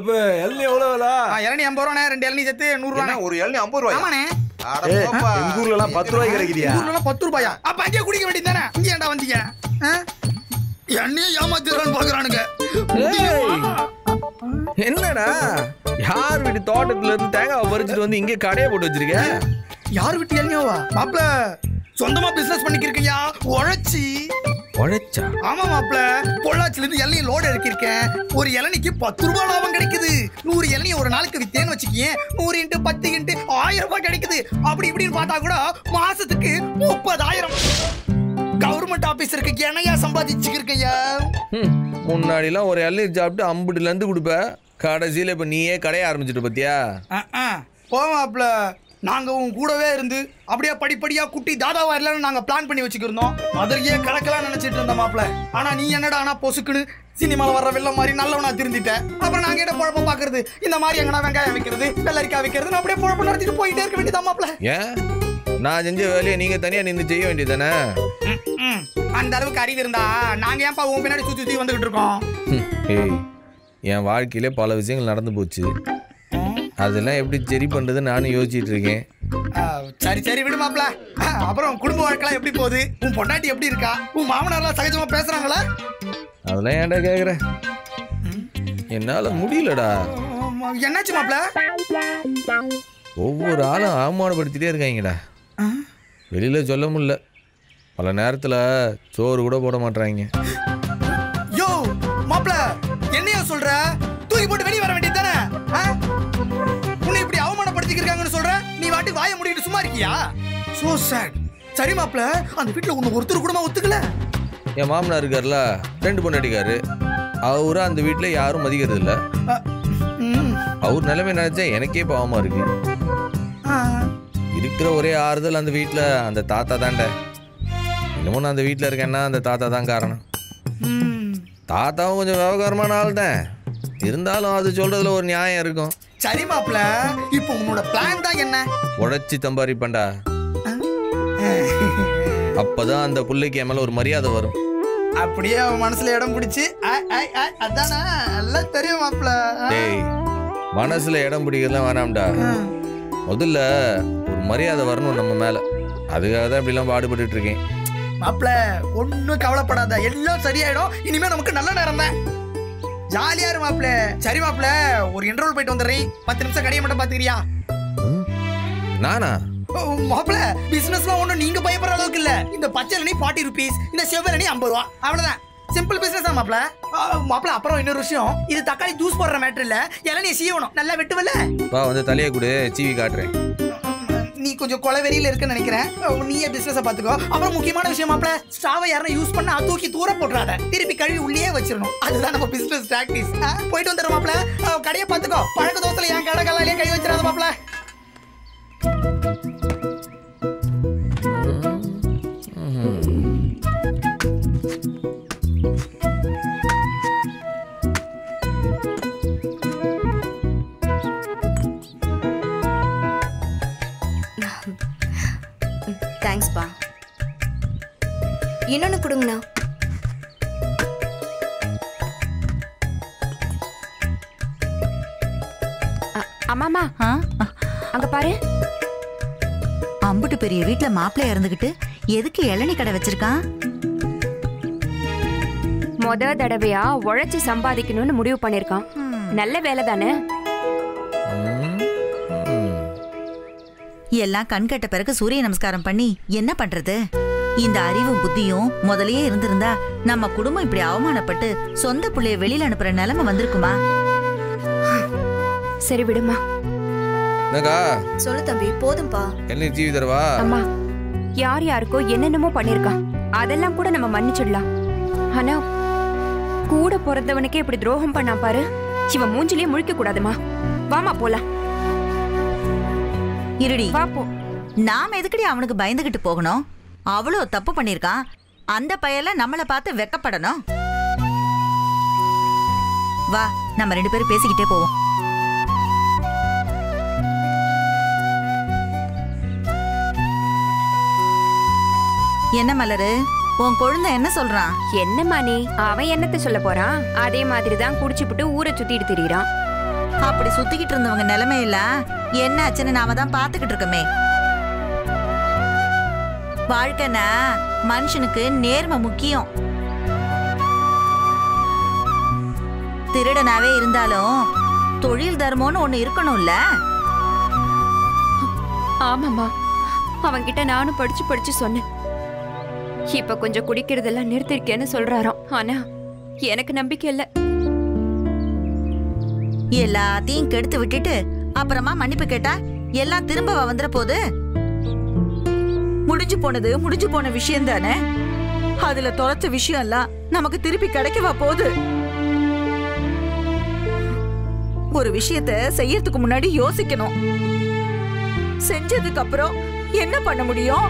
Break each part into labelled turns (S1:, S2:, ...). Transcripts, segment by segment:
S1: கருப்பு எல்லாம் எவ்வளவு விலை
S2: இளநீ ஐம்பது ரூபாண்ணே ரெண்டு இளநீ சேர்த்து நூறு
S3: என்ன
S2: ரூபாண்ணே
S3: ஒரு இளநீ ஐம்பது ரூபாய்
S2: ஆமாண்ணே
S1: எங்க ஊர்ல எல்லாம் பத்து ரூபாய்க்கு கிடைக்குதியா
S2: ஊர்ல எல்லாம் பத்து ரூபாயா அப்ப அங்கேயே குடிக்க வேண்டியதானே இங்கே ஏன்டா வந்தீங்க ஆ? என்னையே ஏமாத்திடுறான்னு பாக்குறானுங்க
S1: என்னடா யார் வீட்டு தோட்டத்துல இருந்து தேங்காய் பறிச்சுட்டு வந்து இங்கே கடையை போட்டு வச்சிருக்க
S2: யார் விட்டு இளநியாவா மாப்ள சொந்தமா பிசினஸ் பண்ணிக்கிருக்கையா உழைச்சி
S1: உழைச்சா
S2: ஆமா மாப்ள பொள்ளாச்சில இருந்து இளநீ லோடு இறக்கிருக்கேன் ஒரு இளநிக்கு பத்து ரூபாய் லாபம் கிடைக்குது நூறு இளநீ ஒரு நாளுக்கு வித்தேன்னு வச்சுக்கேன் நூறு இன்ட்டு பத்து இன்ட்டு ஆயிரம் ரூபாய் கிடைக்குது அப்படி இப்படின்னு பார்த்தா கூட மாசத்துக்கு முப்பதாயிரம் கவர்மெண்ட் ஆபீஸ் இருக்கு என்னையா சம்பாதிச்சுக்கிருக்கையா
S1: ம், முன்னாடிலாம் ஒரு இளநீர் சாப்பிட்டு அம்புட்டுல இருந்து கொடுப்ப கடைசியில இப்ப நீயே கடைய ஆரம்பிச்சிட்டு பாத்தியா
S2: போவாப்ல நாங்க உன் கூடவே இருந்து அப்படியே படிப்படியா குட்டி தாதாவா இல்லைன்னு நாங்க பிளான் பண்ணி வச்சுக்கிருந்தோம் மதுரையே கலக்கலாம் நினைச்சிட்டு இருந்தோம் மாப்ள ஆனா நீ என்னடா ஆனா பொசுக்குன்னு சினிமால வர்ற வெள்ள மாதிரி நல்லவனா திருந்திட்ட அப்புறம் நாங்க என்ன குழப்ப பாக்குறது இந்த மாதிரி எங்கனா வெங்காயம் வைக்கிறது வெள்ளரிக்காய் வைக்கிறது அப்படியே குழப்பம் நடத்திட்டு போயிட்டே இருக்க வேண்டியதான் மாப்ள
S1: ஏன் நான் செஞ்ச வேலையை நீங்க தனியா நின்று செய்ய வேண்டியதானே
S2: ம், ம். அந்த அளவுக்கு அறிவு இருந்தா நாங்க ஏன்பா உன் பின்னாடி சுத்தி சுத்தி வந்துகிட்டு இருக்கோம்
S1: ஏய் என் வாழ்க்கையிலே பல விஷயங்கள் நடந்து போச்சு அதெல்லாம் எப்படி சரி பண்றதுன்னு நானும் யோசிச்சிட்டு இருக்கேன்
S2: ஆ, சரி சரி விடு மாப்ள ஆ, அப்புறம் குடும்ப வாழ்க்கைலாம் எப்படி போகுது உன் பொண்டாட்டி எப்படி இருக்கா உன் மாமனார்லாம் சகஜமா பேசுறாங்களா
S1: அதெல்லாம் ஏன்டா கேக்குற என்னால முடியலடா
S2: ஆமா, என்னாச்சு மாப்ள
S1: ஒவ்வொரு ஆளும் அவமானப்படுத்திட்டே இருக்காங்கடா வெளியில சொல்ல முடியல பல நேரத்துல சோறு கூட போட மாட்றாங்க
S2: யோ மாப்ள என்னையா சொல்ற தூக்கி போட்டு வெளிய வர வேண்டியது தானே உன்னை இப்படி அவமானப்படுத்திக்கிறாங்கன்னு சொல்ற நீ வாட்டி வாய முடிக்கிட்டு சும்மா இருக்கியா சோ சேட் சரி மாப்ள அந்த வீட்ல உன்னை ஒருத்தர் கூடமா ஒத்துக்கல
S1: என் மாமனார் இருக்கார்ல ரெண்டு பொண்டாட்டிக்காரு அவரு அந்த வீட்டில் யாரும் மதிக்கிறது இல்ல
S2: அ, ம்,
S1: அவர் நிலைமை நினைச்சா எனக்கே பாவமா இருக்கு
S2: ஆ,
S1: இருக்கிற ஒரே ஆறுதல் அந்த வீட்டில் அந்த தாத்தா தான்டா இன்னமும் நான் அந்த வீட்டில் இருக்கேன்னா அந்த தாத்தா தான் காரணம்
S2: ம்.
S1: தாத்தாவும் கொஞ்சம் விவகாரமான ஆள் தான் இருந்தாலும் அது சொல்றதுல ஒரு நியாயம் இருக்கும்
S2: சரி மாப்ள இப்போ உன்னோட பிளான் தான் என்ன
S1: உழைச்சி தம்பாரிப்பேன்டா அப்பதான் அந்த பிள்ளைக்கு என் மேல ஒரு மரியாதை வரும்
S2: அப்படியே அவன் மனசுல இடம் பிடிச்சி ஆ, ஆ, ஆ, அதானா எல்லாம் தெரியும் மாப்ள
S1: டேய் மனசுல இடம் பிடிக்கலாம் வேணாம்டா முதல்ல ஒரு மரியாதை வரணும் நம்ம மேல அதுக்காக தான் இப்படிலாம் பாடுபட்டுட்டு இருக்கேன்
S2: மாப்ள ஒன்னும் கவலைப்படாத எல்லாம் சரியாயிடும் இனிமே நமக்கு நல்ல நேரம் தான் ஜாலியா இரு மாப்ள சரி மாப்ள ஒரு இன்டர்வல் போயிட்டு வந்துடுறேன் பத்து நிமிஷம் கடையை மட்டும் பாத்துக்கிறியா
S1: நானா
S2: ஓ, மாப்ள பிசினஸ்லாம் ஒண்ணும் நீங்க பயப்படுற அளவுக்கு இல்ல இந்த பச்சை இளநீ ஃபார்ட்டி ருபீஸ் இந்த செவ்வரணி ஐம்பது ரூபா அவ்வளவுதான் சிம்பிள் பிசினஸ் தான் மாப்ள ஆ, மாப்ள அப்புறம் இன்னொரு விஷயம் இது தக்காளி ஜூஸ் போடுற மேட்டர் இல்ல இளநீ சீவணும் நல்லா வெட்டுவல
S1: வா வந்து தலையை கொடு சீவி காட்டுறேன்
S2: நீ கொஞ்சம் கொலவெறியில இருக்குன்னு நினைக்கிறேன் ஓ, நீயே பிசினஸ் பாத்துக்கோ அப்புறம் முக்கியமான விஷயம் மாப்ள ஸ்டாவை யாரும் யூஸ் பண்ணா தூக்கி தூர போட்டுறாத திருப்பி கழுவி உள்ளே வச்சிடணும் அதுதான் நம்ம பிசினஸ் ப்ராக்டிஸ் போயிட்டு வந்துடுற மாப்ள ஆ, கடையை பாத்துக்கோ பழக்க தோசையில என் கடை கல்லாலேயே கை வச்சிடாத மாப்ள
S4: தேங்க்ஸ்ப்பா இன்னொன்று கொடுங்கண்ணா
S5: அம்மாமா
S6: ஆ?
S5: அங்க பாரு
S6: அம்புட்டு பெரிய வீட்ல மாப்பிள்ளை இறந்துகிட்டு எதுக்கு இளநீ கடை வச்சிருக்கான்
S5: முத தடவையா உழைச்சு சம்பாதிக்கணும்னு முடிவு பண்ணிருக்கான் நல்ல வேலை தானே
S1: ம், ம்.
S6: எல்லாம் கண் கட்ட பிறகு சூரிய நமஸ்காரம் பண்ணி என்ன பண்றது இந்த அறிவும் புத்தியும் முதல்லயே இருந்திருந்தா நம்ம குடும்பம் இப்படி அவமானப்பட்டு சொந்த புள்ளைய வெளியில அனுப்புற நிலைமை வந்திருக்குமா
S5: சரி விடுமா
S1: என்னக்கா
S4: சொல்லு தம்பி போதும்பா
S1: என்ன சீவி தரவா
S5: அம்மா யார் யாருக்கோ என்னென்னமோ பண்ணிருக்கான் அதெல்லாம் கூட நம்ம மன்னிச்சிடலாம் ஆனா கூட பிறந்தவனுக்கே இப்படி துரோகம் பண்ணா பாரு இவன் மூஞ்சிலேயே முழிக்க கூடாதுமா வாமா போலாம்
S6: இருடி
S5: வா போ
S6: நாம எதுக்கடி அவனுக்கு பயந்துகிட்டு போகணும் அவ்வளோ தப்பு பண்ணிருக்கான் அந்த பையல நம்மள பார்த்து வெக்கப்படணும் வா நம்ம ரெண்டு பேரும் பேசிக்கிட்டே போவோம் என்ன மலரு உன் குழந்தை என்ன சொல்றான்
S5: என்னம்மா நீ அவன் என்னத்த சொல்ல போறான் அதே மாதிரி தான் குடிச்சுப்புட்டு ஊரை சுத்திட்டு திரியிறான்
S6: அப்படி சுத்திக்கிட்டு இருந்தவங்க நிலைமையெல்லாம் என்ன ஆச்சுன்னு நாம தான் பாத்துக்கிட்டு இருக்கோமே வாழ்க்கைனா மனுஷனுக்கு நேர்மை முக்கியம் திருடனாவே இருந்தாலும் தொழில் தர்மம்னு ஒண்ணு இருக்கணும்ல
S5: ஆமாம்மா அவன்கிட்ட நானும் படிச்சு படிச்சு சொன்னேன் இப்ப கொஞ்சம் குடிக்கிறதெல்லாம் நிறுத்திருக்கேன்னு சொல்றாராம் ஆனா எனக்கு நம்பிக்கை இல்ல
S6: எல்லாத்தையும் கெடுத்து விட்டுட்டு அப்புறமா மன்னிப்பு கேட்டா எல்லாம் திரும்ப வந்துட போகுது முடிஞ்சு போனது முடிஞ்சு போன விஷயம் தானே அதுல தொலைச்ச விஷயம் எல்லாம் நமக்கு திருப்பி கிடைக்கவா போகுது ஒரு விஷயத்த செய்யறதுக்கு முன்னாடி யோசிக்கணும் செஞ்சதுக்கு அப்புறம் என்ன பண்ண முடியும்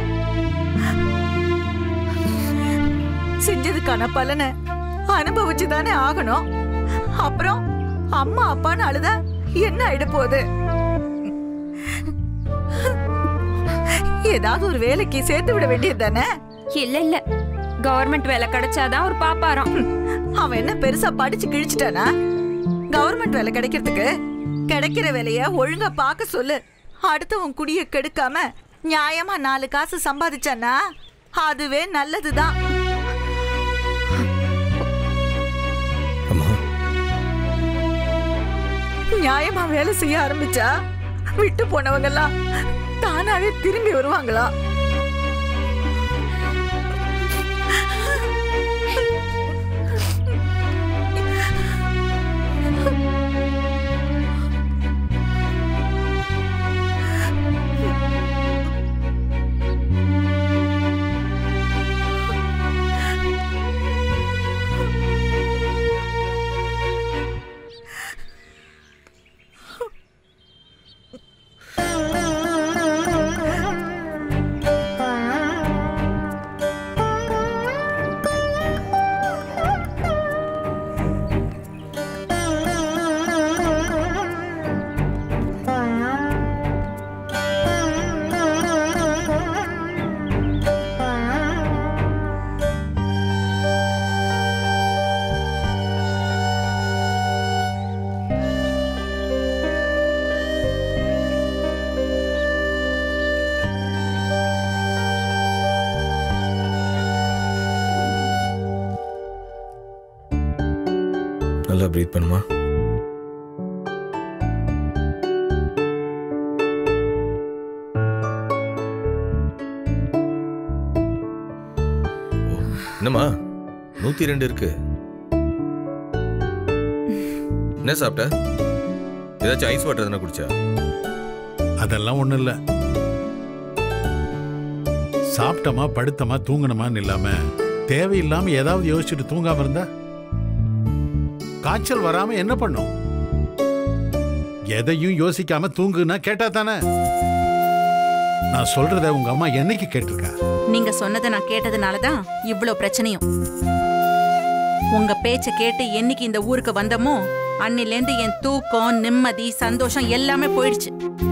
S6: செஞ்சதுக்கான பலனை அனுபவிச்சு தானே ஆகணும் அப்புறம் அம்மா அப்பான்னு அழுதா என்ன ஆயிட போகுது ஏதாவது ஒரு வேலைக்கு சேர்த்து விட வேண்டியது தானே
S5: இல்ல இல்ல கவர்மெண்ட் வேலை கிடைச்சாதான் ஒரு பாப்பாராம்
S6: அவன் என்ன பெருசா படிச்சு கிழிச்சிட்டானா கவர்மெண்ட் வேலை கிடைக்கிறதுக்கு கிடைக்கிற வேலைய ஒழுங்கா பார்க்க சொல்லு அடுத்தவன் குடிய கெடுக்காம நியாயமா நாலு காசு சம்பாதிச்சானா அதுவே நல்லதுதான்
S1: அம்மா
S6: நியாயமா வேலை செய்ய ஆரம்பிச்சா விட்டு போனவங்க எல்லாம் தானாவே திரும்பி வருவாங்களா
S1: நல்லா ப்ரீத் பண்ணுமா ஓ, என்னம்மா நூத்தி ரெண்டு இருக்கு என்ன சாப்பிட்ட ஏதாச்சும் ஐஸ் வாட்டர் எதனா குடிச்சா
S3: அதெல்லாம் ஒண்ணும் இல்ல சாப்பிட்டமா படுத்தமா தூங்கணுமான்னு இல்லாம தேவையில்லாம ஏதாவது யோசிச்சுட்டு தூங்காம இருந்தா காய்ச்சல் வராம என்ன பண்ணும் எதையும் யோசிக்காம தூங்குனா கேட்டா தானே நான் சொல்றத உங்க அம்மா என்னைக்கு கேட்டிருக்கா
S7: நீங்க சொன்னதை நான் கேட்டதுனால தான் இவ்ளோ பிரச்சனையும் உங்க பேச்ச கேட்டு என்னைக்கு இந்த ஊருக்கு வந்தமோ அன்னிலேந்து என் தூக்கம் நிம்மதி சந்தோஷம் எல்லாமே போயிடுச்சு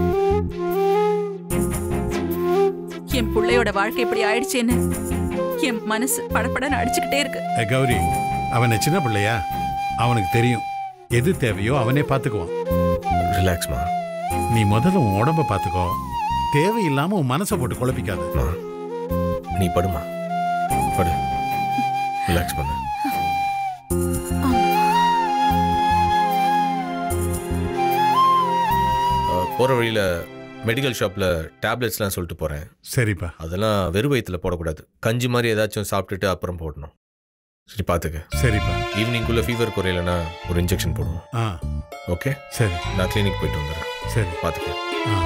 S7: என் பிள்ளையோட வாழ்க்கை இப்படி ஆயிடுச்சேன்னு என் மனசு படபடன்னு அடிச்சுக்கிட்டே இருக்கு
S3: ஏ, கௌரி அவனை சின்ன பிள்ளையா அவனுக்கு தெரியும் எது தேவையோ அவனே பார்த்துக்குவான்
S1: ரிலாக்ஸ்மா
S3: நீ முதல்ல உன் உடம்ப பார்த்துக்கோ தேவையில்லாம உன் மனசை போட்டு குழப்பிக்காத
S1: அம்மா நீ படுமா படு ரிலாக்ஸ் பண்ணு அஹ், போற வழியில மெடிக்கல் ஷாப்ல டேப்லெட்ஸ்லாம் சொல்லிட்டு போறேன்
S3: சரிப்பா
S1: அதெல்லாம் வெறும் வயித்துல போடக்கூடாது கஞ்சி மாதிரி ஏதாச்சும் சாப்பிட்டுட்டு அப்புறம் போடணும் சரி பார்த்துக்க
S3: சரிப்பா
S1: ஈவினிங்குள்ள ஃபீவர் குறையலன்னா ஒரு இன்ஜெக்ஷன் போடுவோம்
S3: ஆ
S1: ஓகே
S3: சரி
S1: நான் கிளினிக் போயிட்டு வந்துடுறேன்
S3: சரி
S1: பார்த்துக்க
S3: ஆ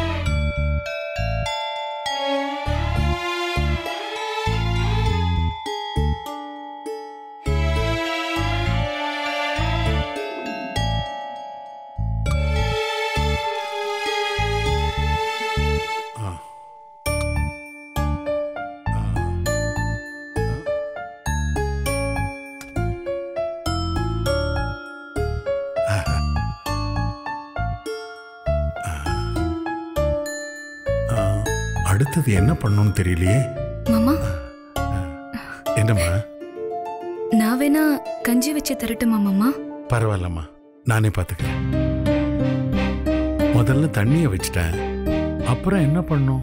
S3: ஆ. ஆ. ஆஹா. ஆ, அடுத்தது என்ன பண்ணணும்னு தெரியலையே
S8: மாமா
S3: என்னம்மா
S8: நான் வேணா கஞ்சி வச்சு தரட்டுமா மாமா
S3: பரவாயில்லம்மா நானே பார்த்துக்கிறேன் முதல்ல தண்ணிய வச்சுட்டேன் அப்புறம் என்ன பண்ணும்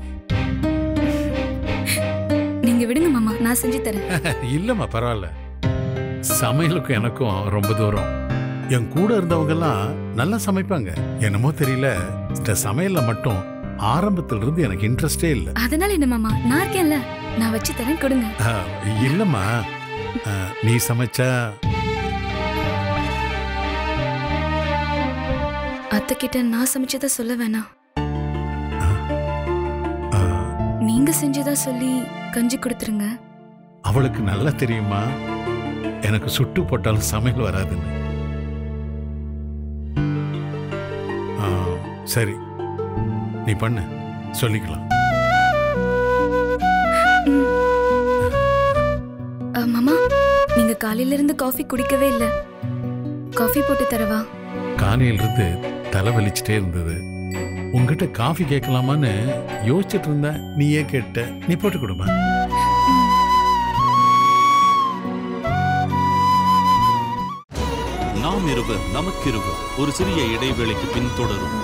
S8: நீங்க விடுங்க மாமா நான் செஞ்சு தரேன்
S3: இல்லம்மா பரவாயில்ல சமையலுக்கும் எனக்கும் ரொம்ப தூரம் என் கூட இருந்தவங்கெல்லாம் நல்லா சமைப்பாங்க என்னமோ தெரியல இந்த சமையல்ல மட்டும் ஆரம்பத்துல இருந்து எனக்கு இன்ட்ரெஸ்டே இல்லை
S8: அதனால என்ன மாமா நான் இருக்கேன்ல நான் வச்சு தரேன் கொடுங்க
S3: ஆஹ், இல்லம்மா ஆஹ், நீ சமைச்சா
S8: அத்தை கிட்ட நான் சமைச்சதா சொல்ல வேணாம்
S3: ஆஹ்,
S8: நீங்க செஞ்சதா சொல்லி கஞ்சி கொடுத்துருங்க
S3: அவளுக்கு நல்லா தெரியுமா எனக்கு சுட்டு போட்டாலும் சமையல் வராதுன்னு ஆஹ், சரி நீ பண்ணு சொல்லிக்கலாம்
S8: அ, மாமா நீங்க காலையில இருந்து காஃபி குடிக்கவே இல்ல காஃபி போட்டு தரவா
S3: காலையில இருந்து தலை வலிச்சுட்டே இருந்தது உங்ககிட்ட காஃபி கேட்கலாமான்னு யோசிச்சுட்டு இருந்தேன் நீயே கேட்ட நீ போட்டு கொடுமா
S9: நாம் இருவர் நமக்கிருவர் ஒரு சிறிய இடைவேளைக்கு பின் தொடரும்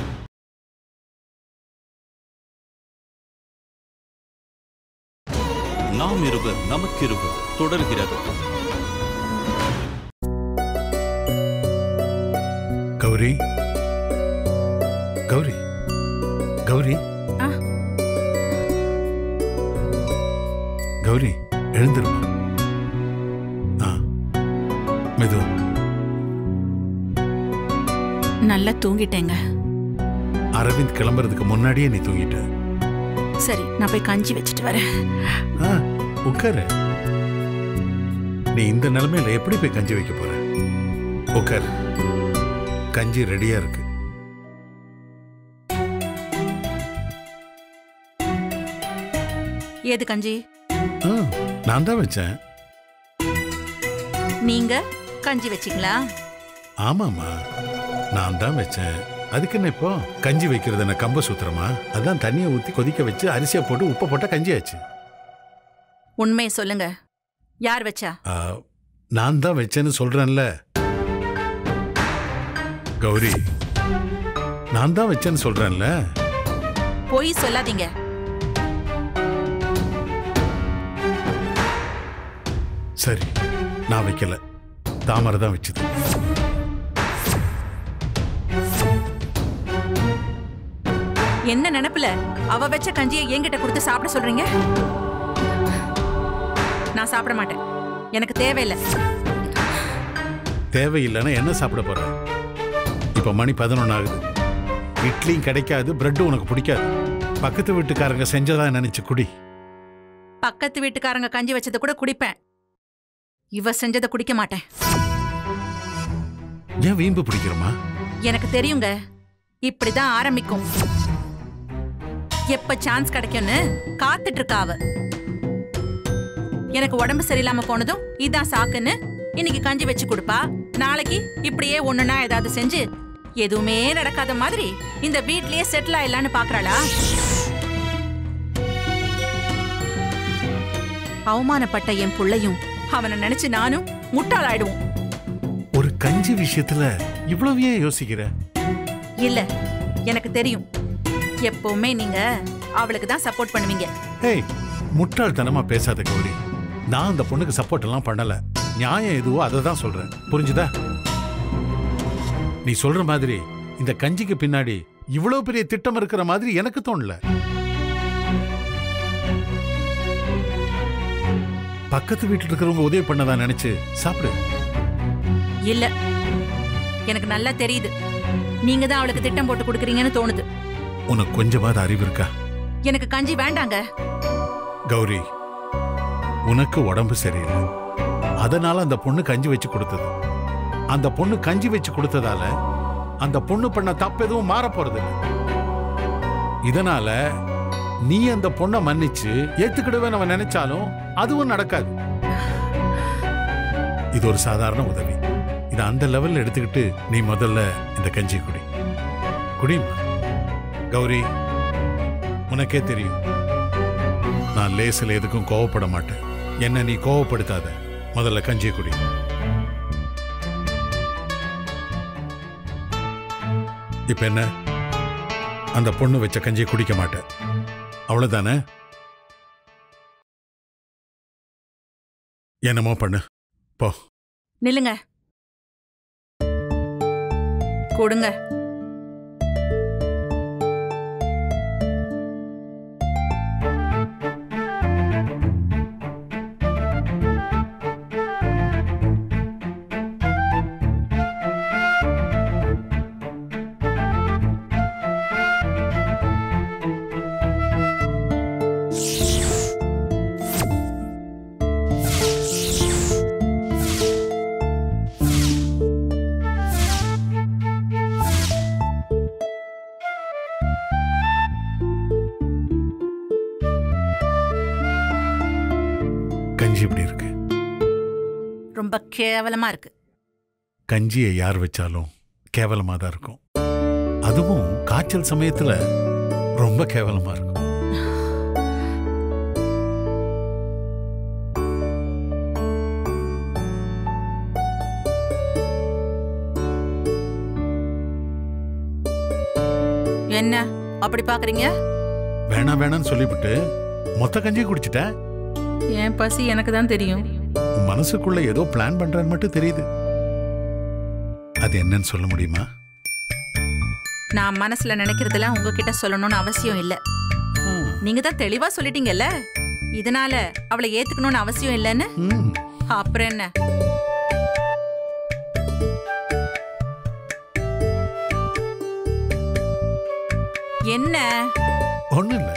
S9: நாம் இருவர் நமக்கிருவர் தொடர்கிறது
S3: கௌரி கௌரி கௌரி
S7: ஆ.
S3: கௌரி எழுந்துருமா ஆ மெதுவா
S7: நல்லா தூங்கிட்டேங்க
S3: அரவிந்த் கிளம்புறதுக்கு முன்னாடியே நீ தூங்கிட்ட
S7: சரி நான் போய் கஞ்சி வச்சுட்டு வரேன்
S3: ஆ, உட்காரு நீ இந்த நிலைமையில எப்படி போய் கஞ்சி வைக்க போற உட்காரு கஞ்சி ரெடியா இருக்கு
S7: ஏது கஞ்சி
S3: ஆ, நான் தான் வச்சேன்
S7: நீங்க கஞ்சி வச்சிங்களா
S3: ஆமாமா நான் தான் வச்சேன் அதுக்கு என்ன இப்போ கஞ்சி வைக்கிறது என்ன கம்ப சூத்திரமா அதான் தண்ணியை ஊத்தி கொதிக்க வச்சு அரிசியை போட்டு உப்பை போட்டா கஞ்சி ஆச்சு
S7: உண்மையை சொல்லுங்க யார் வச்சா
S3: ஆ, நான் தான் வச்சேன்னு சொல்றேன்ல கௌரி நான் தான் வச்சேன்னு சொல்றேன்ல
S7: பொய் சொல்லாதீங்க
S3: சரி நான் வைக்கல தாமரை தான் வச்சது
S7: என்ன நினைப்புல அவ வச்ச கஞ்சியை என்கிட்ட கொடுத்து சாப்பிட சொல்றீங்க நான் சாப்பிட மாட்டேன் எனக்கு தேவையில்லை
S3: தேவையில்லைன்னா என்ன சாப்பிட போற இப்ப மணி பதினொன்னு ஆகுது இட்லியும் கிடைக்காது பிரெட்டும் உனக்கு பிடிக்காது பக்கத்து வீட்டுக்காரங்க செஞ்சதா நினைச்சு குடி
S7: பக்கத்து வீட்டுக்காரங்க கஞ்சி வச்சதை கூட குடிப்பேன் இவ செஞ்சதை குடிக்க மாட்டேன்
S3: ஏன் வீம்பு பிடிக்கிறோமா
S7: எனக்கு தெரியுங்க இப்படிதான் ஆரம்பிக்கும் எப்ப சான்ஸ் கிடைக்கும்னு காத்துட்டு இருக்கா அவ எனக்கு உடம்பு சரியில்லாம போனதும் இதான் சாக்குன்னு இன்னைக்கு கஞ்சி வச்சு கொடுப்பா நாளைக்கு இப்படியே ஒண்ணுனா ஏதாவது செஞ்சு எதுவுமே நடக்காத மாதிரி இந்த வீட்லயே செட்டில் ஆயிடலான்னு பாக்குறாளா அவமானப்பட்ட என் புள்ளையும் அவனை நினைச்சு நானும் முட்டாளாயிடுவோம்
S3: ஒரு கஞ்சி விஷயத்துல இவ்வளவு ஏன் யோசிக்கிற
S7: இல்ல எனக்கு தெரியும் எப்பவுமே நீங்க அவளுக்கு தான் சப்போர்ட் பண்ணுவீங்க
S3: ஏய் முட்டாள்தனமா பேசாத கௌரி நான் அந்த பொண்ணுக்கு சப்போர்ட் எல்லாம் பண்ணல நியாயம் எதுவோ அதை தான் சொல்றேன் புரிஞ்சுதா நீ சொல்ற மாதிரி இந்த கஞ்சிக்கு பின்னாடி இவ்வளவு பெரிய திட்டம் இருக்கிற மாதிரி எனக்கு தோணல பக்கத்து வீட்டுல இருக்கிறவங்க உதவி பண்ணதா நினைச்சு சாப்பிடு
S7: இல்ல எனக்கு நல்லா தெரியுது நீங்க தான் அவளுக்கு திட்டம் போட்டு கொடுக்குறீங்கன்னு தோணுது
S3: உனக்கு கொஞ்சமாவது அறிவு இருக்கா
S7: எனக்கு கஞ்சி வேண்டாங்க
S3: கௌரி உனக்கு உடம்பு சரியில்லை அதனால அந்த பொண்ணு கஞ்சி வச்சு கொடுத்தது அந்த பொண்ணு கஞ்சி வச்சு கொடுத்ததால அந்த பொண்ணு பண்ண தப்பு எதுவும் மாற போறது இல்ல இதனால நீ அந்த பொண்ணை மன்னிச்சு ஏத்துக்கிடுவே நம்ம நினைச்சாலும் அதுவும் நடக்காது இது ஒரு சாதாரண உதவி இதை அந்த லெவல்ல எடுத்துக்கிட்டு நீ முதல்ல இந்த கஞ்சி குடி குடிமா கௌரி உனக்கே தெரியும் நான் லேசில் எதுக்கும் கோவப்பட மாட்டேன் என்ன நீ கோவப்படுத்தாத முதல்ல கஞ்சி குடி இப்ப என்ன அந்த பொண்ணு வச்ச கஞ்சியை குடிக்க மாட்டேன் அவ்வளவுதானே என்னமோ பண்ணு போ
S7: நில்லுங்க கொடுங்க
S3: கஞ்சி இப்படி இருக்கு
S7: ரொம்ப கேவலமா இருக்கு
S3: கஞ்சியை யார் வச்சாலும் கேவலமா தான் இருக்கும் அதுவும் காய்ச்சல் சமயத்துல ரொம்ப கேவலமா இருக்கும்
S7: என்ன அப்படி பாக்குறீங்க
S3: வேணாம் வேணாம்னு சொல்லிவிட்டு மொத்த கஞ்சியை குடிச்சிட்டேன்
S7: என் பசி எனக்கு தான் தெரியும்
S3: உன் மனசுக்குள்ள ஏதோ பிளான் பண்றேன்னு மட்டும் தெரியுது அது என்னன்னு சொல்ல முடியுமா
S7: நான் மனசுல நினைக்கிறதெல்லாம் உங்ககிட்ட சொல்லணும்னு அவசியம் இல்ல நீங்க தான் தெளிவா சொல்லிட்டீங்கல்ல இதனால அவளை ஏத்துக்கணும்னு அவசியம் இல்லைன்னு
S3: ம்,
S7: அப்புறம் என்ன என்ன
S3: ஒண்ணும் இல்ல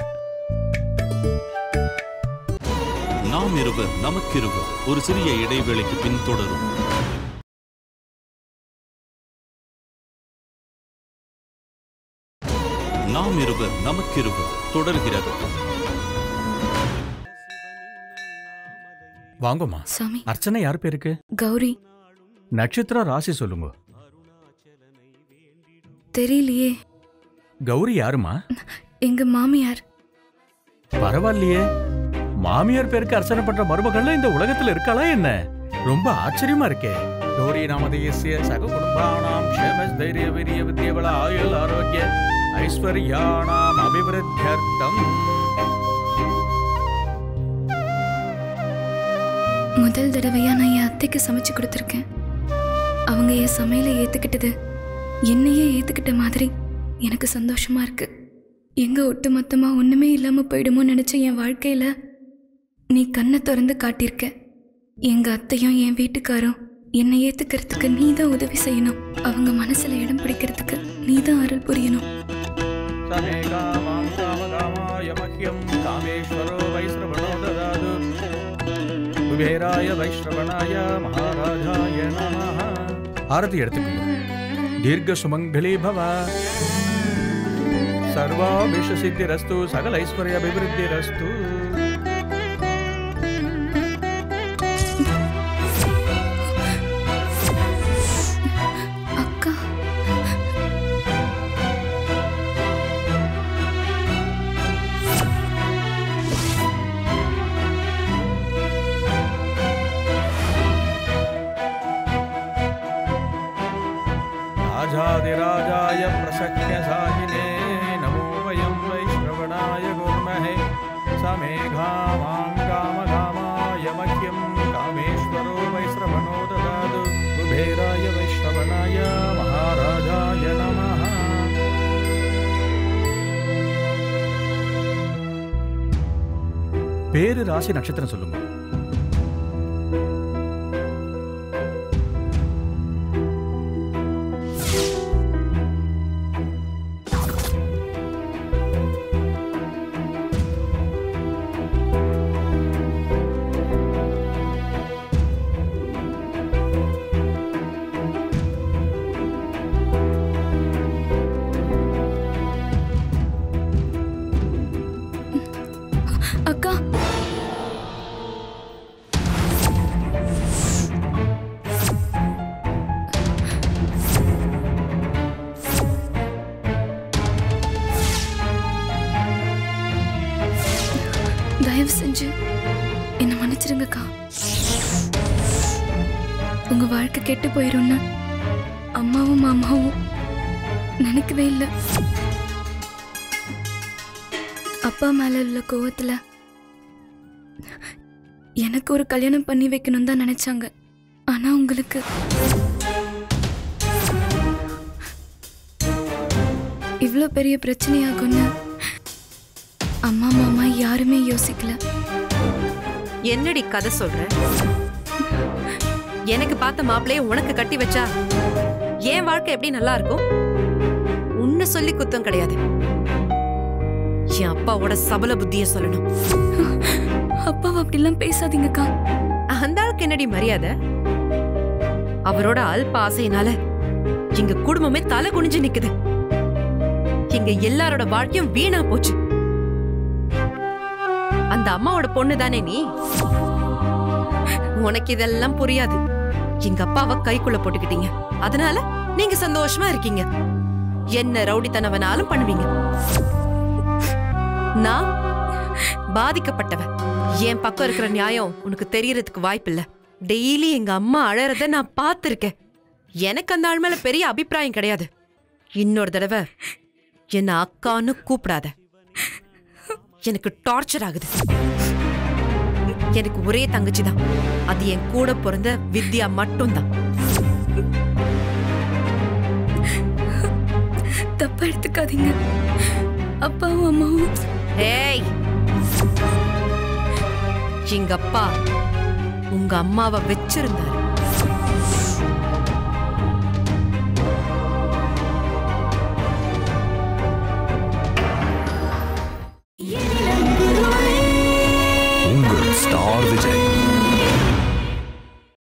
S9: நாம் இருவர் நமக்கிருவர் ஒரு சிறிய இடைவேளைக்கு பின் தொடரும் நாம் இருவர் நமக்கிருவர் தொடர்கிறது
S10: வாங்கம்மா
S8: சாமி
S10: அர்ச்சனை யார் பேருக்கு
S8: கௌரி
S10: நட்சத்திரம் ராசி சொல்லுங்க
S8: தெரியலையே
S10: கௌரி யாருமா
S8: எங்க மாமியார்
S10: பரவாயில்லையே மாமியார் பேருக்கு அர்ச்சனை பண்ற மருமகள்லாம் இந்த உலகத்துல இருக்காளா என்ன ரொம்ப ஆச்சரியமா இருக்கே கௌரி நாமதேசிய சக குடும்பானாம் க்ஷேமஸ் தைரிய வீரிய வித்யபல ஆயுள் ஆரோக்கிய ஐஸ்வர்யானாம் அபிவிருத்தியர்த்தம்
S8: முதல் தடவையா நான் என் அத்தைக்கு சமைச்சு கொடுத்துருக்கேன் அவங்க என் சமையலை ஏத்துக்கிட்டது என்னையே ஏத்துக்கிட்ட மாதிரி எனக்கு சந்தோஷமா இருக்கு எங்க ஒட்டுமொத்தமா ஒண்ணுமே இல்லாம போயிடுமோ நினைச்ச என் வாழ்க்கையில நீ கண்ணை திறந்து காட்டியிருக்க எங்க அத்தையும் என் வீட்டுக்காரும் என்னை ஏத்துக்கிறதுக்கு நீ தான் உதவி செய்யணும் அவங்க மனசுல இடம் பிடிக்கிறதுக்கு நீ தான் அருள் புரியணும்
S10: சமே காமாம் காம காமாய மஹ்யம் காமேஸ்வரோ வைஸ்ரவணோ ததாது குபேராய வைஸ்ரவணாய மகாராஜாய நமः ஆரதி எடுத்துக்கோங்க தீர்க்க சுமங்கலி பவ சர்வாபிஷ சித்திரஸ்து சகல ஐஸ்வர்ய அபிவிருத்திரஸ்து
S8: அக்கா
S10: राजाधिराजाय प्रसख्य साहिने नमो वयं वैश्रवणाय गुर्महे समेघामां कामकामाय मह्यं कामेश्वरो वैश्रवणो ददातु कुबेराय वैश्रवणाय महाराजाय नमः பேரு ராசி நட்சத்திரம் சொல்லுங்க
S8: அக்கா தயவு செஞ்சு என்ன மன்னிச்சிருங்கக்கா உங்க வாழ்க்கை கெட்டு போயிரும்னு அம்மாவும் மாமாவும் நினைக்கவே இல்லை அப்பா மேல உள்ள கோவத்துல எனக்கு ஒரு கல்யாணம் பண்ணி வைக்கணும் தான் நினைச்சாங்க ஆனா உங்களுக்கு இவ்வளோ பெரிய பிரச்சனையாகும்னு அம்மா மாமா யாருமே யோசிக்கல
S11: என்னடி கதை சொல்ற எனக்கு பார்த்த மாப்பிளைய உனக்கு கட்டி வச்சா என் வாழ்க்கை எப்படி நல்லா இருக்கும் உன்னை சொல்லி குத்தம் கிடையாது என் அப்பாவோட சபல புத்திய சொல்லணும்
S8: அப்பாவை அப்படிலாம் பேசாதீங்கக்கா
S11: அந்த ஆளுக்கு என்னடி மரியாதை அவரோட அல்ப ஆசையினால எங்க குடும்பமே தலை குனிஞ்சு நிக்குது எங்க எல்லாரோட வாழ்க்கையும் வீணா போச்சு அந்த அம்மாவோட பொண்ணு தானே நீ உனக்கு இதெல்லாம் புரியாது எங்க அப்பாவை கைக்குள்ள போட்டுக்கிட்டீங்க அதனால நீங்க சந்தோஷமா இருக்கீங்க என்ன ரவுடித்தனவனாலும் பண்ணுவீங்க நான் பாதிக்கப்பட்டவ என் பக்கம் இருக்கிற நியாயம் உனக்கு தெரியறதுக்கு வாய்ப்பில்ல டெய்லி எங்க அம்மா அழறத நான் பார்த்திருக்கேன் எனக்கு அந்த ஆள் மேல பெரிய அபிப்பிராயம் கிடையாது இன்னொரு தடவை என்ன அக்கான்னு கூப்பிடாத எனக்கு டார்ச்சர் ஆகுது எனக்கு ஒரே தங்கச்சி தான் அது என் கூட பிறந்த வித்யா மட்டும்தான்
S8: தப்பா எடுத்துக்காதீங்க அப்பாவும் அம்மாவும்
S11: ஏய் எங்க அப்பா உங்க அம்மாவை வச்சிருந்தாரு
S12: உங்கள் ஸ்டார் விஜய்